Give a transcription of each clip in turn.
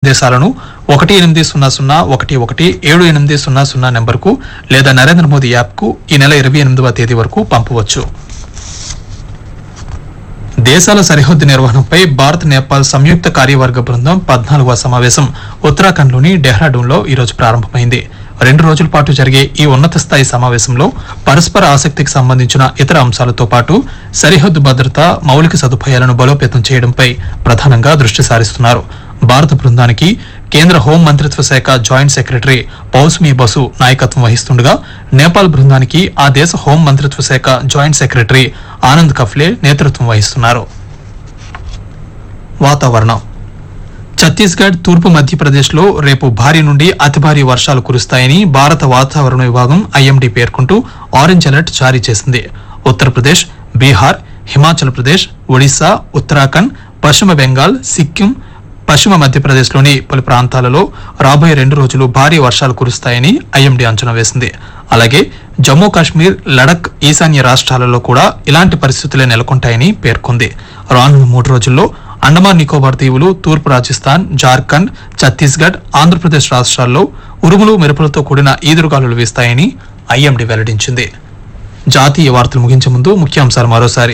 దేశాలను ఒకటి ఎనిమిది సున్నా సున్నా ఒకటి ఒకటి ఏడు ఎనిమిది సున్నా సున్నా నెంబర్కు లేదా నరేంద్ర మోదీ యాప్కు ఈ నెల ఇరవై ఎనిమిదవ తేదీ వరకు పంపవచ్చు దేశాల సరిహద్దు నిర్వహణపై భారత్ నేపాల్ సంయుక్త కార్యవర్గ బృందం పద్నాలుగవ సమావేశం ఉత్తరాఖండ్లోని డెహ్రాడూన్లో ఈరోజు ప్రారంభమైంది రెండు రోజుల పాటు జరిగే ఈ ఉన్నత స్థాయి సమావేశంలో పరస్పర ఆసక్తికి సంబంధించిన ఇతర అంశాలతో పాటు సరిహద్దు భద్రత మౌలిక సదుపాయాలను బలోపేతం చేయడంపై ప్రధానంగా దృష్టి సారిస్తున్నారు భారత బృందానికి కేంద్ర హోం మంత్రిత్వ శాఖ జాయింట్ సెక్రటరీ పౌస్మీ బసు నాయకత్వం వహిస్తుండగా నేపాల్ బృందానికి ఆ దేశ హోం మంత్రిత్వ శాఖ జాయింట్ సెక్రటరీ ఆనంద్ కఫ్లే నేతృత్వం వహిస్తున్నారు వాతావరణం ఛత్తీస్గఢ్ తూర్పు మధ్యప్రదేశ్లో రేపు భారీ నుండి అతి భారీ వర్షాలు కురుస్తాయని భారత వాతావరణ విభాగం ఐఎండీ పేర్కొంటూ ఆరెంజ్ అలర్ట్ జారీ చేసింది ఉత్తరప్రదేశ్ బీహార్ హిమాచల్ ప్రదేశ్ ఒడిశా ఉత్తరాఖండ్ పశ్చిమ బెంగాల్ సిక్కిం పశ్చిమ మధ్యప్రదేశ్లోని పలు ప్రాంతాలలో రాబోయే రెండు రోజులు భారీ వర్షాలు కురుస్తాయని ఐఎండీ అంచనా వేసింది అలాగే జమ్మూ కాశ్మీర్ లడక్ ఈశాన్య రాష్ట్రాలలో కూడా ఇలాంటి పరిస్థితులే నెలకొంటాయని పేర్కొంది రానున్న మూడు రోజుల్లో అండమాన్ నికోబార్ దీవులు తూర్పు రాజస్థాన్ జార్ఖండ్ ఛత్తీస్గఢ్ ఆంధ్రప్రదేశ్ రాష్ట్రాల్లో ఉరుములు మెరుపులతో కూడిన ఈదురుగాలులు వీస్తాయని ఐఎండీ వెల్లడించింది జాతీయ వార్తలు ముగించే ముందు ముఖ్యాంశాలు మరోసారి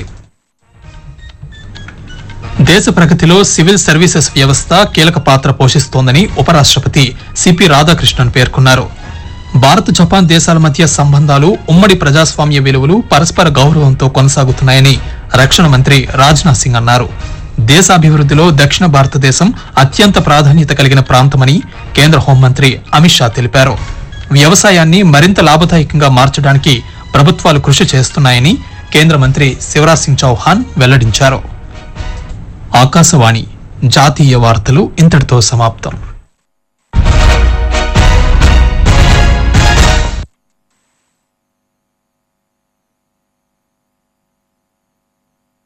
దేశ ప్రగతిలో సివిల్ సర్వీసెస్ వ్యవస్థ కీలక పాత్ర పోషిస్తోందని ఉపరాష్ట్రపతి సిపి రాధాకృష్ణన్ పేర్కొన్నారు భారత్ జపాన్ దేశాల మధ్య సంబంధాలు ఉమ్మడి ప్రజాస్వామ్య విలువలు పరస్పర గౌరవంతో కొనసాగుతున్నాయని రక్షణ మంత్రి రాజ్నాథ్ సింగ్ అన్నారు దేశాభివృద్ధిలో దక్షిణ భారతదేశం అత్యంత ప్రాధాన్యత కలిగిన ప్రాంతమని కేంద్ర హోంమంత్రి అమిత్ షా తెలిపారు వ్యవసాయాన్ని మరింత లాభదాయకంగా మార్చడానికి ప్రభుత్వాలు కృషి చేస్తున్నాయని కేంద్ర మంత్రి శివరాజ్ సింగ్ చౌహాన్ వెల్లడించారు ఆకాశవాణి జాతీయ వార్తలు ఇంతటితో సమాప్తం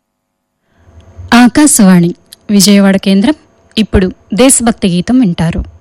ఆకాశవాణి విజయవాడ కేంద్రం ఇప్పుడు దేశభక్తి గీతం వింటారు